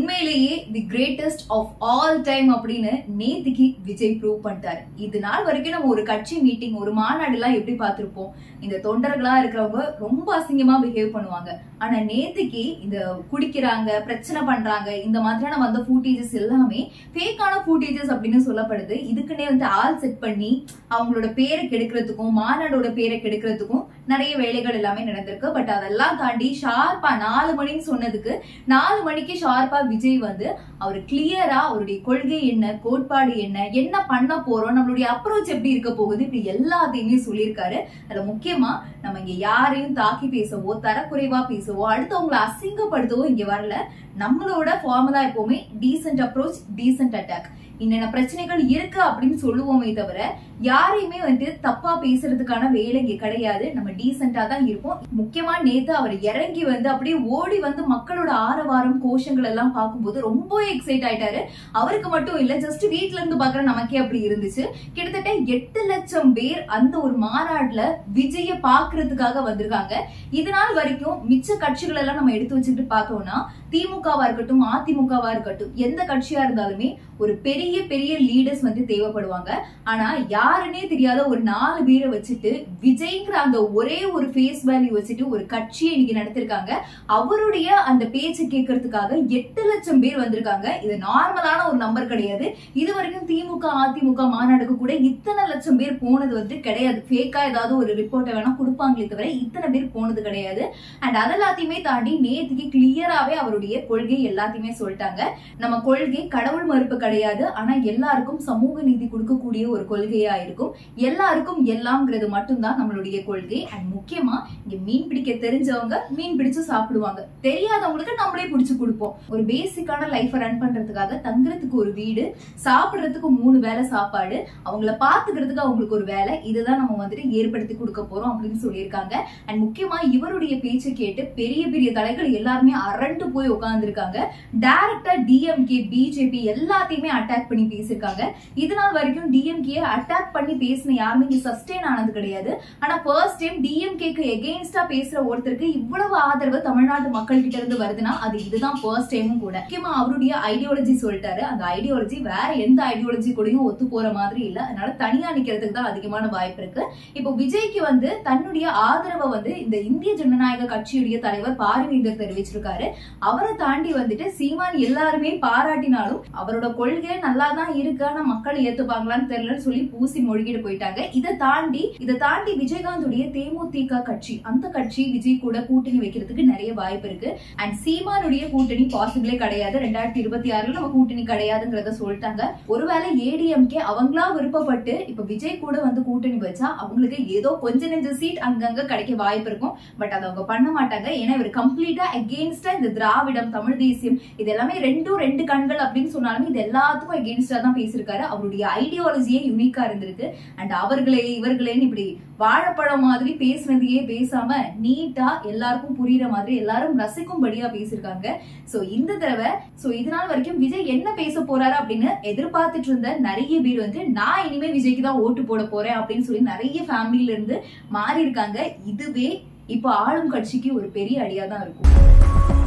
உண்மையிலேயே the greatest of all time அப்படின்னு நேத்திக்கு விஜய் ப்ரூவ் பண்ணிட்டாரு இது நாள் வரைக்கும் நம்ம ஒரு கட்சி மீட்டிங் ஒரு மாநாடு எல்லாம் எப்படி பார்த்திருப்போம் இந்த தொண்டர்களா இருக்கிறவங்க ரொம்ப அசிங்கமா பிஹேவ் பண்ணுவாங்க ஆனா நேத்திக்கு இந்த குடிக்கிறாங்க பிரச்சனை பண்றாங்க இந்த மாதிரியான வந்த ஃபூட்டேஜஸ் எல்லாமே ஃபேக்கான ஃபூட்டேஜஸ் அப்படின்னு சொல்லப்படுது இதுக்குன்னே வந்து ஆள் செட் பண்ணி அவங்களோட பேரை கெடுக்கிறதுக்கும் மாநாடோட பேரை கெடுக்கிறதுக்கும் நிறைய வேலைகள் எல்லாமே நடந்திருக்கு பட் அதெல்லாம் தாண்டி ஷார்ப்பா நாலு மணின்னு சொன்னதுக்கு நாலு மணிக்கு ஷார்ப்பா விஜய் வந்து அவர் கிளியரா அவருடைய கொள்கை என்ன கோட்பாடு என்ன என்ன பண்ண போறோம் நம்மளுடைய அப்ரோச் எப்படி இருக்க போகுது இப்படி எல்லாத்தையுமே சொல்லியிருக்காரு அதுல முக்கியமா நம்ம இங்க யாரையும் தாக்கி பேசவோ தரக்குறைவா பேசவோ அடுத்தவங்களை அசிங்கப்படுத்தவோ இங்க வரல நம்மளோட ஃபார்முலா எப்பவுமே டீசென்ட் அப்ரோச் டீசென்ட் அட்டாக் என்னென்ன பிரச்சனைகள் இருக்கு அப்படின்னு சொல்லுவோமே தவிர யாரையுமே வந்து தப்பா பேசுறதுக்கான வேலை இங்க கிடையாது நம்ம டீசென்டா தான் இருப்போம் முக்கியமா நேத்து அவர் இறங்கி வந்து அப்படியே ஓடி வந்து மக்களோட ஆரவாரம் கோஷங்கள் எல்லாம் பார்க்கும்போது ரொம்ப எக்ஸைட் ஆயிட்டாரு அவருக்கு மட்டும் இல்ல ஜஸ்ட் வீட்ல இருந்து பாக்குற நமக்கே அப்படி இருந்துச்சு கிட்டத்தட்ட எட்டு லட்சம் பேர் அந்த ஒரு மாநாடுல விஜய பாக்குறதுக்காக வந்திருக்காங்க இதனால் வரைக்கும் மிச்ச கட்சிகள் எல்லாம் நம்ம எடுத்து வச்சுட்டு பார்த்தோம்னா திமுகவா இருக்கட்டும் அதிமுகவா இருக்கட்டும் எந்த கட்சியா இருந்தாலுமே ஒரு பெரிய பெரிய லீடர்ஸ் வந்து தேவைப்படுவாங்க ஆனா யாருன்னே தெரியாத ஒரு நாலு பேரை வச்சுட்டு விஜய்ங்கிற அந்த ஒரே ஒரு ஃபேஸ் வேல்யூ வச்சுட்டு ஒரு கட்சியை இன்னைக்கு நடத்திருக்காங்க அவருடைய அந்த பேச்சு கேட்கறதுக்காக எட்டு லட்சம் பேர் வந்திருக்காங்க இது நார்மலான ஒரு நம்பர் கிடையாது இது வரைக்கும் திமுக அதிமுக மாநாடுக்கு கூட இத்தனை லட்சம் பேர் போனது வந்து கிடையாது ஃபேக்கா ஏதாவது ஒரு ரிப்போர்ட்டை வேணா கொடுப்பாங்களே தவிர இத்தனை பேர் போனது கிடையாது அண்ட் அதெல்லாத்தையுமே தாண்டி நேத்துக்கு கிளியராவே அவருடைய கொள்கை எல்லாத்தையுமே சொல்லிட்டாங்க நம்ம கொள்கை கடவுள் மறுப்பு கிடையாது ஆனா எல்லாருக்கும் சமூக நீதி கொடுக்கக்கூடிய ஒரு கொள்கையா இருக்கும் எல்லாருக்கும் எல்லாம்ங்கிறது மட்டும்தான் நம்மளுடைய கொள்கை அண்ட் முக்கியமா இங்க மீன் பிடிக்க தெரிஞ்சவங்க மீன் பிடிச்சு சாப்பிடுவாங்க தெரியாதவங்களுக்கு நம்மளே பிடிச்சு கொடுப்போம் ஒரு பேசிக்கான லைஃபை ரன் பண்றதுக்காக தங்குறதுக்கு ஒரு வீடு சாப்பிடுறதுக்கு மூணு வேளை சாப்பாடு அவங்கள பாத்துக்கிறதுக்கு அவங்களுக்கு ஒரு வேலை இதுதான் நம்ம வந்துட்டு ஏற்படுத்தி கொடுக்க போறோம் அப்படின்னு சொல்லியிருக்காங்க அண்ட் முக்கியமா இவருடைய பேச்சை கேட்டு பெரிய பெரிய தலைகள் எல்லாருமே அரண்டு போய் உட்கார்ந்துருக்காங்க டைரக்டா டிஎம்கே பிஜேபி எல்லாத்தையுமே அட்டாக் பண்ணி பேசியிருக்காங்க இது நாள் வரைக்கும் டிஎம்கே அட்டாக் பண்ணி பேசின யாருமே இங்க சஸ்டெயின் ஆனது கிடையாது ஆனா ஃபர்ஸ்ட் டைம் டிஎம்கேக்கு எகெயின்ஸ்டா பேசுற ஒருத்தருக்கு இவ்வளவு ஆதரவு தமிழ்நாட்டு மக்கள் கிட்ட இருந்து வருதுன்னா அது இதுதான் ஃபர்ஸ்ட் டைமும் கூட முக்கியமா அவருடைய ஐடியாலஜி சொல்லிட்டாரு அந்த ஐடியாலஜி வேற எந்த ஐடியாலஜி கூடயும் ஒத்து போற மாதிரி இல்ல அதனால தனியா நிக்கிறதுக்கு தான் அதிகமான வாய்ப்பு இருக்கு இப்போ விஜய்க்கு வந்து தன்னுடைய ஆதரவை வந்து இந்த இந்திய ஜனநாயக கட்சியுடைய தலைவர் பாரிவேந்தர் தெரிவிச்சிருக்காரு அவரை தாண்டி வந்துட்டு சீமான் எல்லாருமே பாராட்டினாலும் அவரோட கொள்கை நல்லா தான் இருக்கு ஆனா மக்கள் ஏத்துப்பாங்களான்னு தெரியலன்னு சொல்லி பூசி மொழிகிட்டு போயிட்டாங்க இதை தாண்டி இதை தாண்டி விஜயகாந்துடைய தேமுதிக கட்சி அந்த கட்சி விஜய் கூட கூட்டணி வைக்கிறதுக்கு நிறைய வாய்ப்பு இருக்கு அண்ட் சீமானுடைய கூட்டணி பாசிபிளே கிடையாது ரெண்டாயிரத்தி இருபத்தி ஆறுல நம்ம கூட்டணி கிடையாதுங்கிறத சொல்லிட்டாங்க ஒருவேளை ஏடிஎம்கே அவங்களா விருப்பப்பட்டு இப்ப விஜய் கூட வந்து கூட்டணி வச்சா அவங்களுக்கு ஏதோ கொஞ்ச நெஞ்ச சீட் அங்கங்க கிடைக்க வாய்ப்பு இருக்கும் பட் அதை அவங்க பண்ண மாட்டாங்க ஏன்னா இவர் கம்ப்ளீட்டா அகேன்ஸ்டா இந்த திராவிடம் தமிழ் தேசியம் இது எல்லாமே ரெண்டும் ரெண்டு கண்கள் அப்படின்னு சொன்னாலுமே இது எல்லாத்துக்கும் அகேன்ஸ்டா தான் பேசியிருக்காரு அவருடைய ஐடியாலஜியே யூனிக்கா இருந்திருக்கு அண்ட் அவர்களே இவர்களேன்னு இப்படி வாழைப்பழம் மாதிரி பேசுனதையே பேசாம நீட்டா எல்லாருக்கும் புரியுற மாதிரி எல்லாரும் ரசிக்கும்படியா பேசியிருக்காங்க சோ இந்த தடவை சோ இதனால் வரைக்கும் விஜய் என்ன பேச போறாரு அப்படின்னு எதிர்பார்த்துட்டு இருந்த நிறைய பேர் வந்து நான் இனிமே விஜய்க்கு தான் ஓட்டு போட போறேன் அப்படின்னு சொல்லி நிறைய ஃபேமிலில இருந்து மாறி இருக்காங்க இதுவே இப்போ ஆளும் கட்சிக்கு ஒரு பெரிய அடியா தான் இருக்கும்